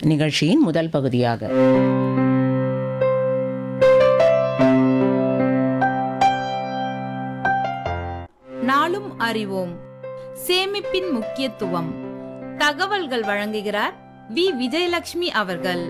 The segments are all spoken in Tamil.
நிகழ்ச்சியின் முதல் பகுதியாக நாளும் அறிவோம் சேமிப்பின் முக்கியத்துவம் தகவல்கள் வழங்குகிறார் வி விஜயலட்சுமி அவர்கள்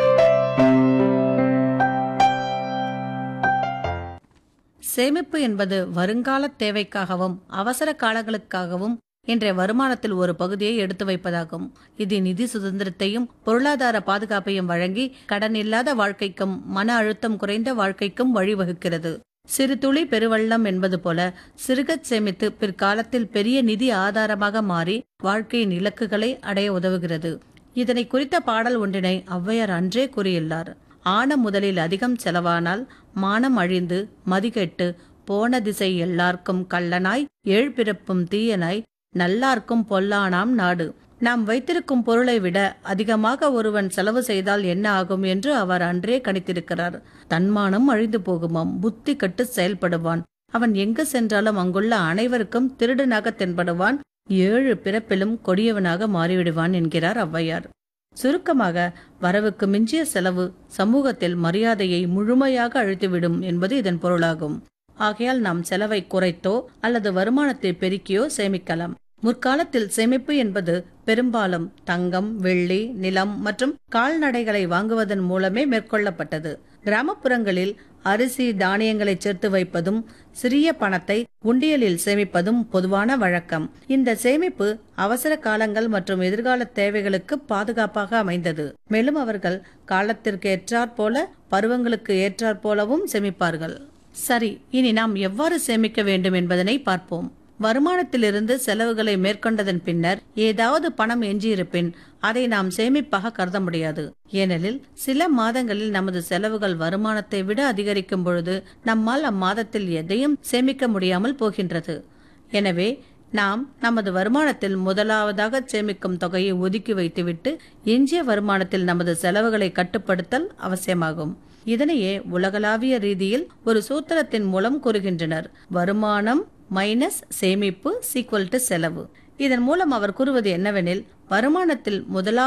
சேமிப்பு என்பது வருங்கால தேவைக்காகவும் அவசர காலங்களுக்காகவும் இன்றைய வருமானத்தில் ஒரு பகுதியை எடுத்து வைப்பதாகும் இது நிதி சுதந்திரத்தையும் பொருளாதார பாதுகாப்பையும் வழங்கி கடன் இல்லாத வாழ்க்கைக்கும் மன அழுத்தம் குறைந்த வாழ்க்கைக்கும் வழிவகுக்கிறது சிறு துளி பெருவெள்ளம் என்பது போல சிறுகச் சேமித்து பிற்காலத்தில் பெரிய நிதி ஆதாரமாக மாறி வாழ்க்கையின் இலக்குகளை அடைய உதவுகிறது இதனை குறித்த பாடல் ஒன்றினை ஔவையார் அன்றே கூறியுள்ளார் ஆன முதலில் அதிகம் செலவானால் மானம் அழிந்து மதிகெட்டு போன திசை எல்லார்க்கும் கள்ளனாய் ஏழ்பிறப்பும் தீயனாய் நல்லார்க்கும் பொல்லானாம் நாடு நாம் வைத்திருக்கும் பொருளை விட அதிகமாக ஒருவன் செலவு செய்தால் என்ன ஆகும் என்று அவர் அன்றே கணித்திருக்கிறார் தன்மானம் அழிந்து போகுமாம் புத்தி கட்டு செயல்படுவான் அவன் எங்கு சென்றாலும் அங்குள்ள அனைவருக்கும் திருடனாக தென்படுவான் ஏழு பிறப்பிலும் கொடியவனாக மாறிவிடுவான் என்கிறார் ஔவையார் சுருக்கமாக வரவுக்கு மிஞ்சிய செலவு சமூகத்தில் மரியாதையை முழுமையாக அழித்துவிடும் என்பது இதன் பொருளாகும் ஆகையால் நாம் செலவை குறைத்தோ அல்லது வருமானத்தை பெருக்கியோ சேமிக்கலாம் முற்காலத்தில் சேமிப்பு என்பது பெரும்பாலும் தங்கம் வெள்ளி நிலம் மற்றும் கால்நடைகளை வாங்குவதன் மூலமே மேற்கொள்ளப்பட்டது கிராமப்புறங்களில் அரிசி தானியங்களை சேர்த்து வைப்பதும் சிறிய பணத்தை உண்டியலில் சேமிப்பதும் பொதுவான வழக்கம் இந்த சேமிப்பு அவசர காலங்கள் மற்றும் எதிர்கால தேவைகளுக்கு பாதுகாப்பாக அமைந்தது மேலும் அவர்கள் காலத்திற்கு ஏற்றாற் போல பருவங்களுக்கு ஏற்றாற் போலவும் சேமிப்பார்கள் சரி இனி நாம் எவ்வாறு சேமிக்க வேண்டும் என்பதனை பார்ப்போம் வருமானத்திலிருந்து செலவுகளை மேற்கொண்டதன் பின்னர் ஏதாவது பணம் எஞ்சியிருப்பின் அதை நாம் சேமிப்பாக கருத முடியாது ஏனெனில் சில மாதங்களில் நமது செலவுகள் வருமானத்தை விட அதிகரிக்கும் பொழுது நம்மால் அம்மாதத்தில் எதையும் சேமிக்க முடியாமல் போகின்றது எனவே நாம் நமது வருமானத்தில் முதலாவதாக சேமிக்கும் தொகையை ஒதுக்கி வைத்துவிட்டு எஞ்சிய வருமானத்தில் நமது செலவுகளை கட்டுப்படுத்தல் அவசியமாகும் இதனையே உலகளாவிய ரீதியில் ஒரு சூத்திரத்தின் மூலம் கூறுகின்றனர் வருமானம் மைனஸ் சேமிப்பு சீக்குவல் டு செலவு இதன் மூலம் அவர் கூறுவது என்னவெனில் வருமானத்தில் முதலாவது